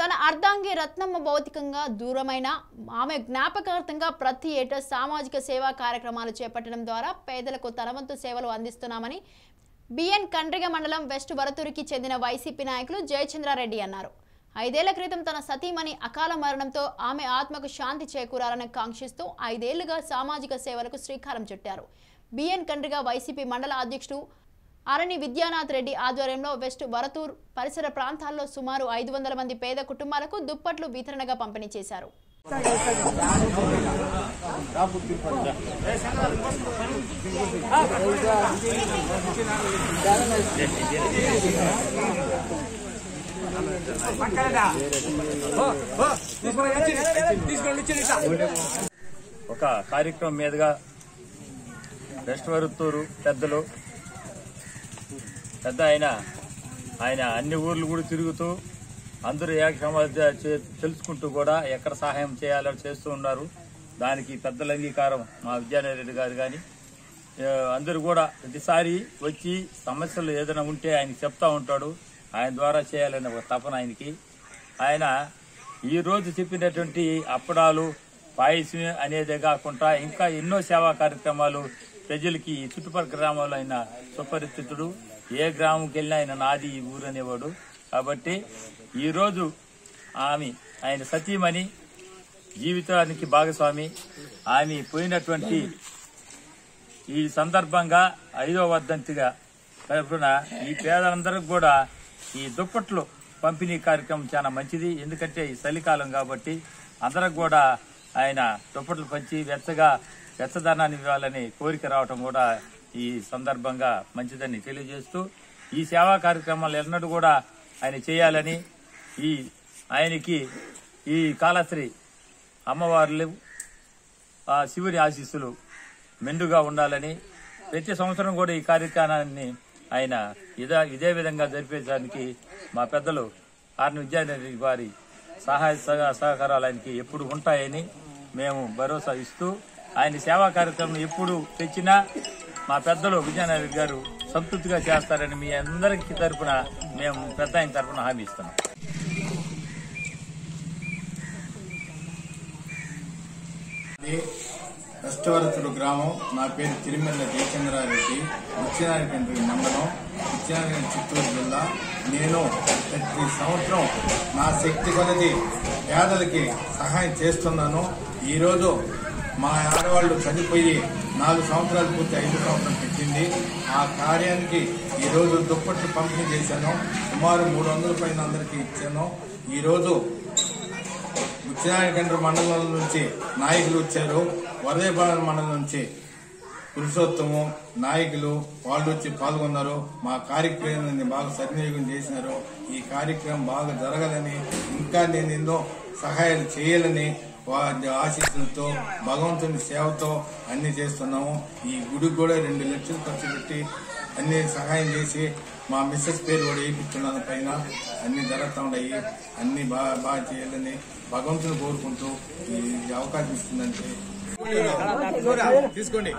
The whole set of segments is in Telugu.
తన అర్ధాంగి రత్నమ్మ భౌతికంగా దూరమైన ఆమె జ్ఞాపకార్థంగా ప్రతి ఏటా సామాజిక సేవా కార్యక్రమాలు చేపట్టడం ద్వారా పేదలకు తన వంతు సేవలు అందిస్తున్నామని బిఎన్ కండ్రిగ మండలం వెస్ట్ వరతూరుకి చెందిన వైసీపీ నాయకులు జయచంద్రారెడ్డి అన్నారు ఐదేళ్ల క్రితం తన సతీమణి అకాల మరణంతో ఆమె ఆత్మకు శాంతి చేకూరాలని కాంక్షిస్తూ ఐదేళ్లుగా సామాజిక సేవలకు శ్రీకారం చుట్టారు బిఎన్ కండ్రిగ వైసీపీ మండల అధ్యక్షుడు అరణి విద్యానాథ్ రెడ్డి ఆధ్వర్యంలో వెస్ట్ వరతూర్ పరిసర ప్రాంతాల్లో సుమారు ఐదు వందల మంది పేద కుటుంబాలకు దుప్పట్లు వితరణగా పంపిణీ చేశారు ఒక కార్యక్రమం మీదుగా వెస్ట్ వరుత్తూరు పెద్దలు పెద్ద ఆయన ఆయన అన్ని ఊర్లు కూడా తిరుగుతూ అందరూ ఏకసమాధ తెలుసుకుంటూ కూడా ఎక్కడ సహాయం చేయాలో చేస్తూ ఉన్నారు దానికి పెద్దల అంగీకారం మా విద్యానరెడ్డి గారు కానీ అందరూ కూడా ప్రతిసారి వచ్చి సమస్యలు ఏదైనా ఉంటే ఆయన చెప్తా ఉంటాడు ఆయన ద్వారా చేయాలనే ఒక తపన ఆయనకి ఆయన ఈ రోజు చెప్పినటువంటి అప్పడాలు పాయసం అనేదే కాకుండా ఇంకా ఎన్నో సేవా కార్యక్రమాలు ప్రజలకి ఈ చుట్టుపక్కల గ్రామాల్లో ఆయన సుపరిచితుడు ఏ గ్రామంకి వెళ్ళినా ఆయన నాది ఈ ఊరు అనేవాడు కాబట్టి ఈరోజు ఆమె ఆయన సతీమణి జీవితానికి భాగస్వామి ఆమె పోయినటువంటి ఈ సందర్భంగా ఐదో వర్ధంతిగా తరఫున ఈ పేదలందరికి కూడా ఈ దుప్పట్లు పంపిణీ కార్యక్రమం చాలా మంచిది ఎందుకంటే ఈ చలికాలం కాబట్టి అందరికి కూడా ఆయన దుప్పట్లు పంచి వెచ్చగా వెచ్చదనాన్ని ఇవ్వాలని కోరిక రావటం కూడా ఈ సందర్భంగా మంచిదని తెలియజేస్తూ ఈ సేవా కార్యక్రమాలు ఎన్నడూ కూడా ఆయన చేయాలని ఈ ఆయనకి ఈ కాళశ్రీ అమ్మవార్లు ఆ శివుని ఆశీస్సులు మెండుగా ఉండాలని ప్రతి సంవత్సరం కూడా ఈ కార్యక్రమాన్ని ఆయన ఇదే ఇదే విధంగా జరిపేదానికి మా పెద్దలు ఆర్ని విద్యారెడ్డి వారి సహాయ సహ- సహకారాలు ఆయనకి ఎప్పుడు ఉంటాయని మేము భరోసా ఇస్తూ ఆయన సేవా కార్యక్రమం ఎప్పుడు తెచ్చినా మా పెద్దలు విజయనారెడ్డి గారు సంతృప్తిగా చేస్తారని మీ అందరికీ తరపున మేము పెద్ద ఆయన తరపున హామీ ఇస్తున్నాం ఇది కష్టవరతుడు గ్రామం నా పేరు తిరుమల జయచంద్రారెడ్డి ముత్యానకండ్రి మండలం ముత్యానకండ్రి చిత్తూరు జిల్లా నేను ప్రతి సంవత్సరం నా శక్తి కొలది పేదలకి సహాయం చేస్తున్నాను ఈరోజు మా ఆడవాళ్లు చనిపోయి నాలుగు సంవత్సరాలు పూర్తి ఐదు సంవత్సరాలు పెట్టింది ఆ కార్యానికి ఈరోజు దుప్పట్లు పంపిణీ చేశాను సుమారు మూడు వందల పైన అందరికీ ఇచ్చాను ఈరోజు ఉచ్చినాయకండ్ర మండలం నుంచి నాయకులు వచ్చారు వరదేపాలెం మండలం నుంచి పురుషోత్తము నాయకులు వాళ్ళు వచ్చి పాల్గొన్నారు మా కార్యక్రమాన్ని బాగా సద్వినియోగం చేసినారు ఈ కార్యక్రమం బాగా జరగాలని ఇంకా నేను ఎన్నో సహాయాలు చేయాలని వారి ఆశీస్సులతో భగవంతుని సేవతో అన్ని చేస్తున్నాము ఈ గుడికి కూడా రెండు లక్షలు ఖర్చు పెట్టి అన్ని సహాయం చేసి మా మిస్సెస్ పేరు కూడా వేయించున్నాను పైన అన్ని జరుగుతూ ఉన్నాయి అన్ని బాగా బాగా చేయాలని భగవంతుని కోరుకుంటూ ఈ అవకాశం ఇస్తుందంటే తీసుకోండి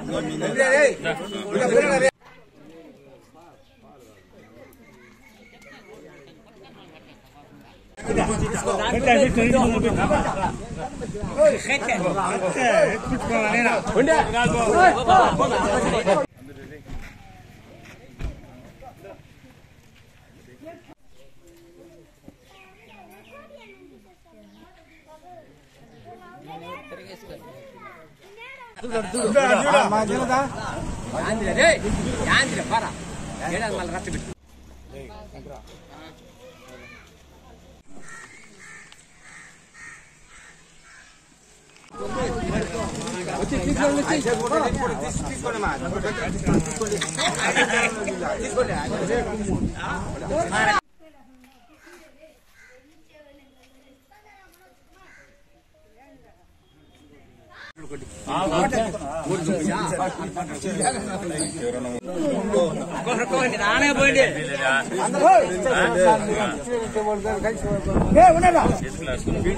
తీసుకున్నారు